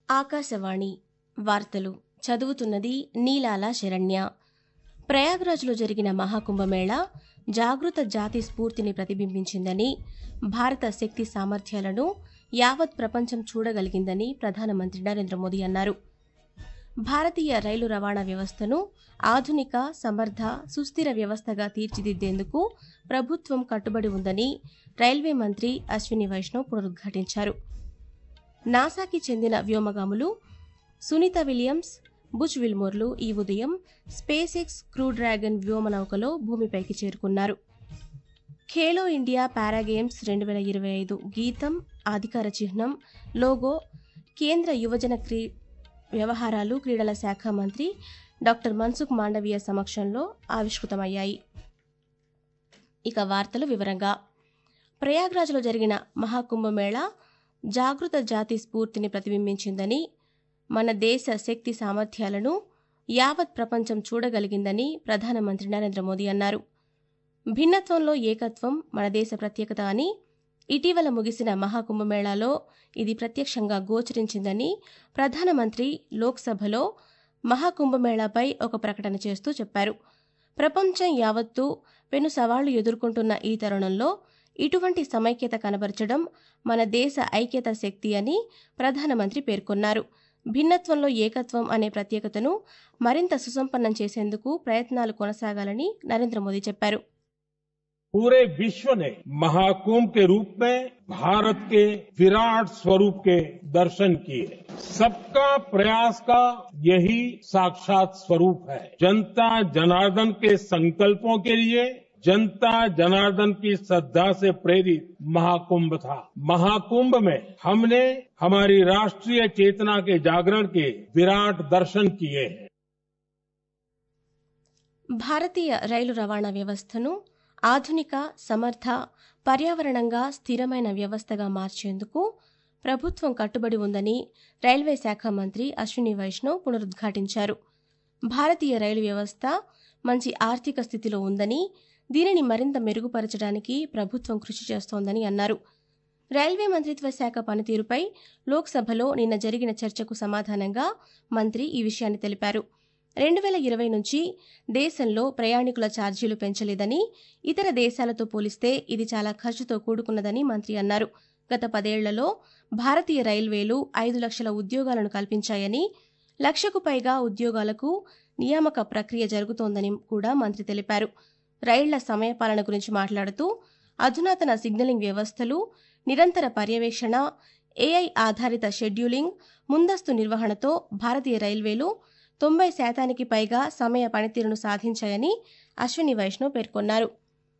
ఆకాశవాణి వార్తలు చదువుతున్నది నీలాల శరణ్య ప్రయాగ్రాజ్లో జరిగిన మహాకుంభమేళా జాగృత జాతి స్ఫూర్తిని ప్రతిబింబించిందని భారత శక్తి సామర్థ్యాలను యావత్ ప్రపంచం చూడగలిగిందని ప్రధానమంత్రి నరేంద్ర మోదీ అన్నారు భారతీయ రైలు రవాణా వ్యవస్థను ఆధునిక సమర్థ సుస్థిర వ్యవస్థగా తీర్చిదిద్దేందుకు ప్రభుత్వం కట్టుబడి ఉందని రైల్వే మంత్రి అశ్విని వైష్ణవ్ పునరుద్ఘాటించారు నాసాకి చెందిన వ్యోమగాములు సునీత విలియమ్స్ బుచ్ విల్మోర్లు ఈ ఉదయం స్పేస్ ఎక్స్ క్రూ డ్రాగన్ వ్యోమనౌకలో భూమిపైకి చేరుకున్నారు ఖేలో ఇండియా పారాగేమ్స్ రెండు వేల ఇరవై ఐదు గీతం అధికార చిహ్నం లోగో కేంద్ర యువజన క్రీ వ్యవహారాలు క్రీడల శాఖ మంత్రి డాక్టర్ మన్సుఖ్ మాండవీయ సమక్షంలో ఆవిష్కృతమయ్యాయి ఇక వార్తలు వివరంగా ప్రయాగ్రాజ్లో జరిగిన మహాకుంభమేళా జాగృత జాతి స్ఫూర్తిని ప్రతిబింబించిందని మన దేశ శక్తి సామర్థ్యాలను యావత్ ప్రపంచం చూడగలిగిందని ప్రధానమంత్రి నరేంద్ర మోదీ అన్నారు భిన్నత్వంలో ఏకత్వం మన దేశ ప్రత్యేకత అని ఇటీవల ముగిసిన మహాకుంభమేళాలో ఇది ప్రత్యక్షంగా గోచరించిందని ప్రధానమంత్రి లోక్సభలో మహాకుంభమేళాపై ఒక ప్రకటన చేస్తూ చెప్పారు ప్రపంచం యావత్తూ పెను సవాళ్లు ఎదుర్కొంటున్న ఈ తరుణంలో ఇటువంటి సమైక్యత కనబరచడం మన దేశ ఐక్యత శక్తి అని ప్రధానమంత్రి పేర్కొన్నారు భిన్నత్వంలో ఏకత్వం అనే ప్రత్యేకతను మరింత సుసంపన్నం చేసేందుకు ప్రయత్నాలు కొనసాగాలని నరేంద్ర మోదీ చెప్పారు पूरे विश्व ने महाकुंभ के रूप में भारत के विराट स्वरूप के दर्शन किए सबका प्रयास का यही साक्षात स्वरूप है जनता जनार्दन के संकल्पों के लिए जनता जनार्दन की श्रद्धा से प्रेरित महाकुंभ था महाकुंभ में हमने हमारी राष्ट्रीय चेतना के जागरण के विराट दर्शन किए हैं భారతీయ రైలు రవాణా వ్యవస్థను ఆధునిక సమర్థ పర్యావరణంగా స్థిరమైన వ్యవస్థగా మార్చేందుకు ప్రభుత్వం కట్టుబడి ఉందని రైల్వే శాఖ మంత్రి అశ్విని వైష్ణవ్ పునరుద్ఘాటించారు భారతీయ రైలు వ్యవస్థ మంచి ఆర్థిక స్థితిలో ఉందని దీనిని మరింత మెరుగుపరచడానికి ప్రభుత్వం కృషి చేస్తోందని అన్నారు రైల్వే మంత్రిత్వ శాఖ పనితీరుపై లోక్సభలో నిన్న జరిగిన చర్చకు సమాధానంగా మంత్రి ఈ విషయాన్ని తెలిపారు రెండు వేల ఇరవై నుంచి దేశంలో ప్రయాణికుల ఛార్జీలు పెంచలేదని ఇతర దేశాలతో పోలిస్తే ఇది చాలా ఖర్చుతో కూడుకున్నదని మంత్రి అన్నారు గత పదేళ్లలో భారతీయ రైల్వేలు ఐదు లక్షల ఉద్యోగాలను కల్పించాయని లక్షకు పైగా ఉద్యోగాలకు నియామక ప్రక్రియ జరుగుతోందని కూడా మంత్రి తెలిపారు రైళ్ల సమయపాలన గురించి మాట్లాడుతూ అధునాతన సిగ్నలింగ్ వ్యవస్థలు నిరంతర పర్యవేక్షణ ఏఐ ఆధారిత షెడ్యూలింగ్ ముందస్తు నిర్వహణతో భారతీయ రైల్వేలు తొంభై శాతానికి పైగా సమయ పనితీరును సాధించాయని అశ్విని వైష్ణవ్ పేర్కొన్నారు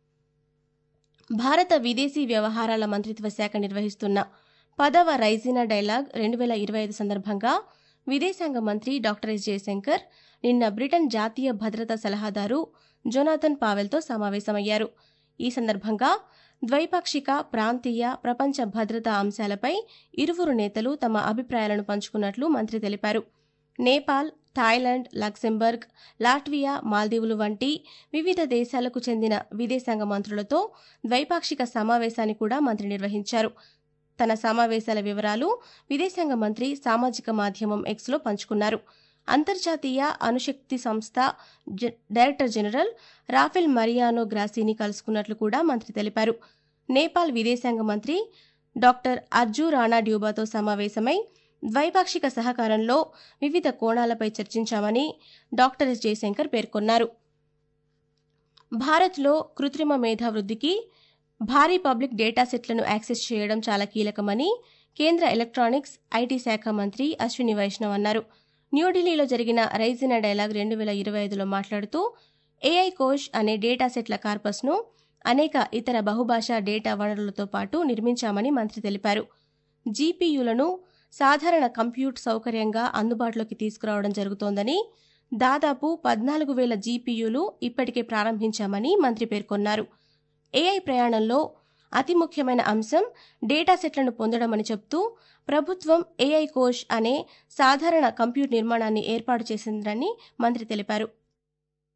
భారత విదేశీ వ్యవహారాల మంత్రిత్వ శాఖ నిర్వహిస్తున్న పదవ రైజినా డైలాగ్ రెండు వేల ఇరవై ఐదు సందర్భంగా విదేశాంగ మంత్రి డాక్టర్ ఎస్ జయశంకర్ నిన్న బ్రిటన్ జాతీయ భద్రతా సలహాదారు జొనాథన్ పావెల్తో సమావేశమయ్యారు ఈ సందర్భంగా ద్వైపాక్షిక ప్రాంతీయ ప్రపంచ భద్రతా అంశాలపై ఇరువురు నేతలు తమ అభిప్రాయాలను పంచుకున్నట్లు మంత్రి తెలిపారు నేపాల్ థాయిలాండ్ లక్సెంబర్గ్ లాట్వియా మాల్దీవులు వంటి వివిధ దేశాలకు చెందిన విదేశాంగ మంత్రులతో ద్వైపాక్షిక సమావేశాన్ని కూడా మంత్రి నిర్వహించారు తన సమావేశాల వివరాలు విదేశాంగ మంత్రి సామాజిక మాధ్యమం ఎక్స్లో పంచుకున్నారు అంతర్జాతీయ అణుశక్తి సంస్థ డైరెక్టర్ జనరల్ రాఫెల్ మరియానో గ్రాసీని కలుసుకున్నట్లు కూడా మంత్రి తెలిపారు నేపాల్ విదేశాంగ మంత్రి డాక్టర్ అర్జు రాణా డ్యూబాతో సమావేశమై ద్వైపాక్షిక సహకారంలో వివిధ కోణాలపై చర్చించామని డాక్టర్ ఎస్ జయశంకర్ పేర్కొన్నారు భారత్లో కృత్రిమ మేధావృద్ధికి భారీ పబ్లిక్ డేటా సెట్లను యాక్సెస్ చేయడం చాలా కీలకమని కేంద్ర ఎలక్ట్రానిక్స్ ఐటీ శాఖ మంత్రి అశ్విని వైష్ణవ్ అన్నారు న్యూఢిల్లీలో జరిగిన రైజినా డైలాగ్ రెండు వేల ఇరవై ఐదులో మాట్లాడుతూ ఏఐ కోష్ అనే డేటా సెట్ల కార్పస్ను అనేక ఇతర బహుభాషా డేటా వనరులతో పాటు నిర్మించామని మంత్రి తెలిపారు జీపీయూలను సాధారణ కంప్యూట్ సౌకర్యంగా అందుబాటులోకి తీసుకురావడం జరుగుతోందని దాదాపు పద్నాలుగు వేల జీపీయూలు ఇప్పటికే ప్రారంభించామని మంత్రి పేర్కొన్నారు ఏఐ ప్రయాణంలో అతి ముఖ్యమైన అంశం డేటా సెట్లను పొందడం అని చెప్తూ ప్రభుత్వం ఏఐ కోష్ అనే సాధారణ కంప్యూట్ నిర్మాణాన్ని ఏర్పాటు చేసిందని మంత్రి తెలిపారు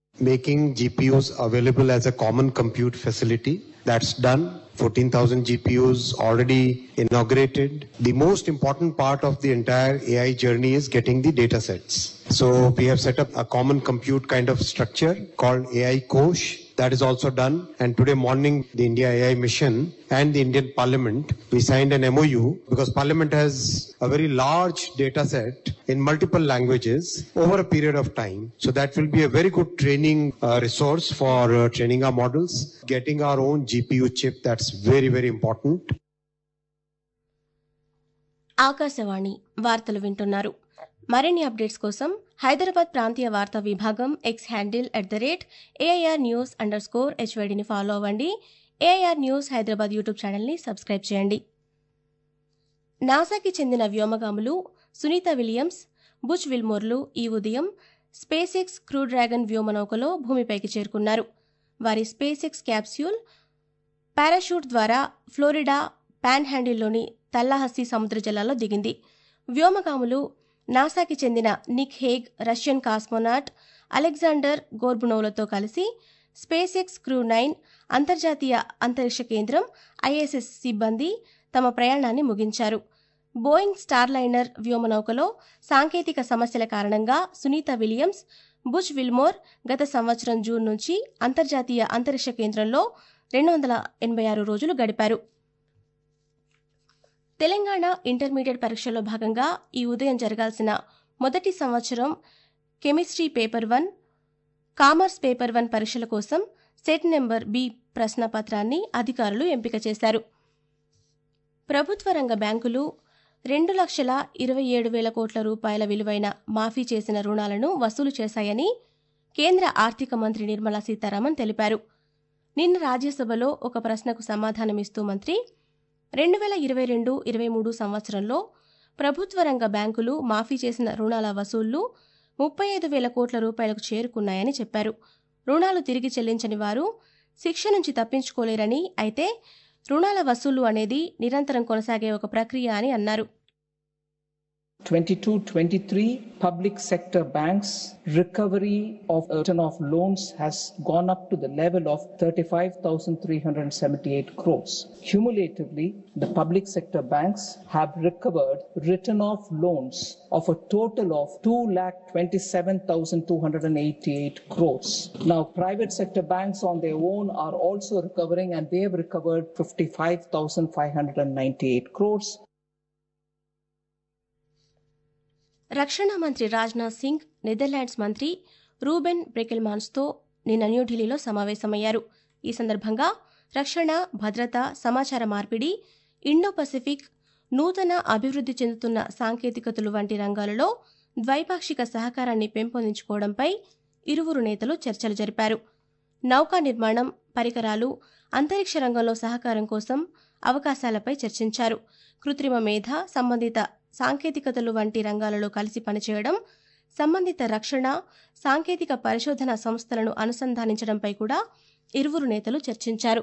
making GPUs available as a common compute facility. That's done. 14,000 GPUs already inaugurated. The most important part of the entire AI journey is getting the data sets. So we have set up a common compute kind of structure called AI Kosh. That is also done. And today morning, the India AI Mission and the Indian Parliament, we signed an MOU because Parliament has a very large data set in multiple languages over a period of time. So that will be a very good training uh, resource for uh, training our models, getting our own GPU chip. That's very, very important. Akashvani వార్తలు వింటున్నారు మరిన్ని updates కోసం హైదరాబాద్ ప్రాంతీయ వార్తా విభాగం X handle at the rate AIR news under score హెచ్వైడిని follow అవ్వండి AIR news Hyderabad YouTube ఛానల్ని సబ్స్క్రైబ్ చేయండి నాసాకి చెందిన వ్యోమగాములు సునీత విలియమ్స్ బుచ్ విల్మోర్లు ఈ ఉదయం స్పేస్ ఎక్స్ క్రూ డ్రాగన్ వ్యోమనౌకలో భూమిపైకి చేరుకున్నారు వారి స్పేస్ ఎక్స్ క్యాప్స్యూల్ పారాషూట్ ద్వారా ఫ్లోరిడా పాన్ హ్యాండిల్లోని తల్లహస్సీ సముద్ర జలాల్లో దిగింది వ్యోమగాములు నాసాకి చెందిన Nick Hague Russian cosmonaut Alexander గోర్బునోవ్లతో కలిసి స్పేస్ ఎక్స్ క్రూ నైన్ అంతర్జాతీయ అంతరిక్ష కేంద్రం ఐఎస్ఎస్ సిబ్బంది తమ ప్రయాణాన్ని ముగించారు బోయింగ్ స్టార్లైనర్ వ్యోమనౌకలో సాంకేతిక సమస్యల కారణంగా సునీత విలియమ్స్ బుచ్ విల్మోర్ గత సంవత్సరం జూన్ నుంచి అంతర్జాతీయ అంతరిక్ష కేంద్రంలో రెండు వందల ఎనభై ఆరు రోజులు గడిపారు తెలంగాణ ఇంటర్మీడియట్ పరీక్షల్లో భాగంగా ఈ ఉదయం జరగాల్సిన మొదటి సంవత్సరం chemistry paper one commerce paper one పరీక్షల కోసం సెట్ నెంబర్ బి ప్రశ్నపత్రాన్ని అధికారులు ఎంపిక చేశారు ప్రభుత్వ రంగ బ్యాంకులు రెండు లక్షల ఇరవై ఏడు వేల కోట్ల రూపాయల విలువైన మాఫీ చేసిన రుణాలను వసూలు చేశాయని కేంద్ర ఆర్థిక మంత్రి నిర్మలా సీతారామన్ తెలిపారు నిన్న రాజ్యసభలో ఒక ప్రశ్నకు సమాధానమిస్తూ మంత్రి రెండు వేల ఇరవై రెండు ఇరవై మూడు సంవత్సరంలో ప్రభుత్వ రంగ బ్యాంకులు మాఫీ చేసిన రుణాల వసూళ్లు ముప్పై ఐదు వేల కోట్ల రూపాయలకు చేరుకున్నాయని చెప్పారు రుణాలు తిరిగి చెల్లించని వారు శిక్ష నుంచి తప్పించుకోలేరని అయితే రుణాల వసూలు అనేది నిరంతరం కొనసాగే ఒక ప్రక్రియ అని అన్నారు 22-23 public sector banks recovery of return of loans has gone up to the level of 35378 crores cumulatively the public sector banks have recovered return of loans of a total of 2,27288 crores now private sector banks on their own are also recovering and they have recovered 55598 crores రక్షణ మంత్రి Rajnath Singh Netherlands మంత్రి Ruben బ్రెకెల్మాన్స్తో నిన్న న్యూఢిల్లీలో సమావేశమయ్యారు ఈ సందర్భంగా రక్షణ భద్రత సమాచార మార్పిడి ఇండో పసిఫిక్ నూతన అభివృద్ధి చెందుతున్న సాంకేతికతలు వంటి రంగాలలో ద్వైపాక్షిక సహకారాన్ని పెంపొందించుకోవడంపై ఇరువురు నేతలు చర్చలు జరిపారు నౌకా నిర్మాణం పరికరాలు అంతరిక్ష రంగంలో సహకారం కోసం అవకాశాలపై చర్చించారు కృత్రిమ మేధ సంబంధిత సాంకేతికతలు వంటి రంగాలలో కలిసి పనిచేయడం సంబంధిత రక్షణ సాంకేతిక పరిశోధన సంస్థలను అనుసంధానించడంపై కూడా ఇరువురు నేతలు చర్చించారు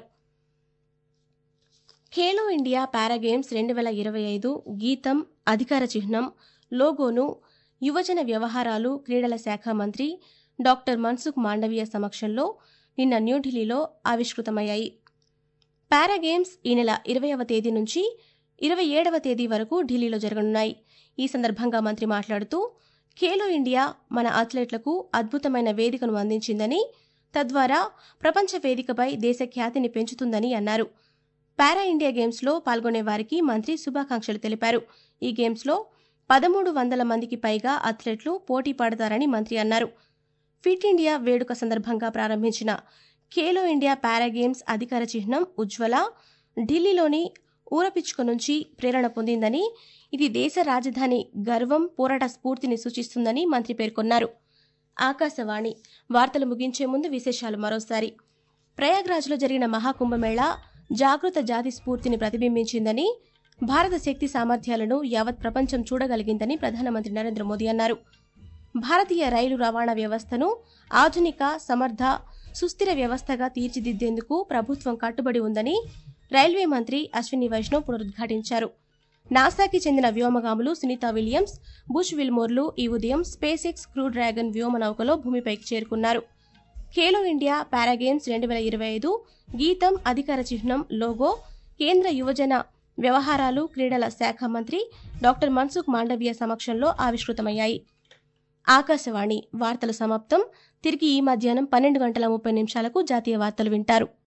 ఖేలో ఇండియా పారాగేమ్స్ రెండు వేల ఇరవై ఐదు గీతం అధికార చిహ్నం లోగోను యువజన వ్యవహారాలు క్రీడల శాఖ మంత్రి డాక్టర్ మన్సుఖ్ మాండవీయ సమక్షంలో నిన్న న్యూఢిల్లీలో ఆవిష్కృతమయ్యాయి పారాగేమ్స్ ఈ నెల ఇరవైవ తేదీ నుంచి ఇరవై ఏడవ తేదీ వరకు ఢిల్లీలో జరగనున్నాయి ఈ సందర్భంగా మంత్రి మాట్లాడుతూ ఖేలో ఇండియా మన అథ్లెట్లకు అద్భుతమైన వేదికను అందించిందని తద్వారా ప్రపంచ వేదికపై దేశ ఖ్యాతిని పెంచుతుందని అన్నారు పారా ఇండియా గేమ్స్లో పాల్గొనే వారికి మంత్రి శుభాకాంక్షలు తెలిపారు ఈ గేమ్స్లో పదమూడు వందల మందికి పైగా అథ్లెట్లు పోటీ పడతారని మంత్రి అన్నారు ఫిట్ ఇండియా వేడుక సందర్భంగా ప్రారంభించిన ఖేలో ఇండియా పారా గేమ్స్ అధికార చిహ్నం ఉజ్వల ఢిల్లీలోని ఊరపిచ్చుక నుంచి ప్రేరణ పొందిందని ఇది దేశ రాజధాని గర్వం పోరాట స్ఫూర్తిని సూచిస్తుందని మంత్రి పేర్కొన్నారు ఆకాశవాణి వార్తలు ముగించే ముందు విశేషాలు మరోసారి ప్రయాగ్రాజ్లో జరిగిన మహాకుంభమేళా జాగృత జాతి స్ఫూర్తిని ప్రతిబింబించిందని భారత శక్తి సామర్థ్యాలను యావత్ ప్రపంచం చూడగలిగిందని ప్రధానమంత్రి నరేంద్ర మోదీ అన్నారు భారతీయ రైలు రవాణా వ్యవస్థను ఆధునిక సమర్థ సుస్థిర వ్యవస్థగా తీర్చిదిద్దేందుకు ప్రభుత్వం కట్టుబడి ఉందని రైల్వే మంత్రి అశ్విని వైష్ణవ్ పునరుద్ఘాటించారు నాసాకి చెందిన వ్యోమగాములు సునీత విలియమ్స్ బుష్ విల్మోర్లు ఈ ఉదయం స్పేస్ ఎక్స్ క్రూ డ్రాగన్ వ్యోమ నౌకలో భూమిపైకి చేరుకున్నారు ఖేలో ఇండియా పారాగేమ్స్ రెండు వేల ఇరవై ఐదు గీతం అధికార చిహ్నం లోగో కేంద్ర యువజన వ్యవహారాలు క్రీడల శాఖ మంత్రి డాక్టర్ మన్సుఖ్ మాండవీయ సమక్షంలో ఆవిష్కృతమయ్యాయి ఆకాశవాణి వార్తలు సమాప్తం తిరిగి ఈ మధ్యాహ్నం పన్నెండు గంటల ముప్పై నిమిషాలకు జాతీయ వార్తలు వింటారు